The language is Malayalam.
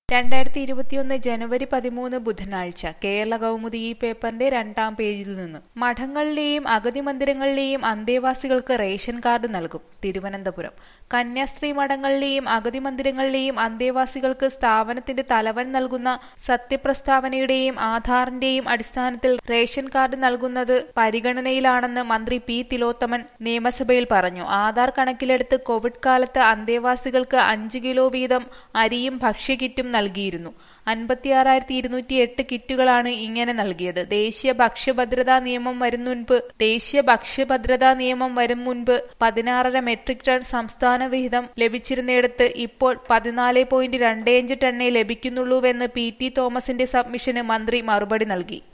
രണ്ടായിരത്തി ഇരുപത്തിയൊന്ന് ജനുവരി പതിമൂന്ന് ബുധനാഴ്ച കേരള കൗമുദി ഈ പേപ്പറിന്റെ രണ്ടാം പേജിൽ നിന്ന് മഠങ്ങളിലെയും അഗതി മന്ദിരങ്ങളിലെയും അന്തേവാസികൾക്ക് റേഷൻ കാർഡ് നൽകും തിരുവനന്തപുരം കന്യാസ്ത്രീ മഠങ്ങളിലെയും അഗതി മന്ദിരങ്ങളിലെയും അന്തേവാസികൾക്ക് സ്ഥാപനത്തിന്റെ തലവൻ നൽകുന്ന സത്യപ്രസ്താവനയുടെയും ആധാറിന്റെയും അടിസ്ഥാനത്തിൽ റേഷൻ കാർഡ് നൽകുന്നത് പരിഗണനയിലാണെന്ന് മന്ത്രി പി തിലോത്തമൻ നിയമസഭയിൽ പറഞ്ഞു ആധാർ കണക്കിലെടുത്ത് കോവിഡ് കാലത്ത് അന്തേവാസികൾക്ക് അഞ്ച് കിലോ വീതം അരിയും ഭക്ഷ്യകിറ്റും നൽകിയിരുന്നു അൻപത്തിയാറായിരത്തി ഇരുന്നൂറ്റി എട്ട് കിറ്റുകളാണ് ഇങ്ങനെ നൽകിയത് ദേശീയ ഭക്ഷ്യഭദ്രതാ നിയമം വരും മുൻപ് ദേശീയ ഭക്ഷ്യഭദ്രതാ നിയമം വരും മുൻപ് പതിനാറര മെട്രിക് ടൺ സംസ്ഥാന വിഹിതം ലഭിച്ചിരുന്നിടത്ത് ഇപ്പോൾ പതിനാല് പോയിന്റ് രണ്ടേയഞ്ച് ടണ്ണേ ലഭിക്കുന്നുള്ളൂവെന്ന് പി ടി തോമസിന്റെ സബ്മിഷന് മന്ത്രി മറുപടി നൽകി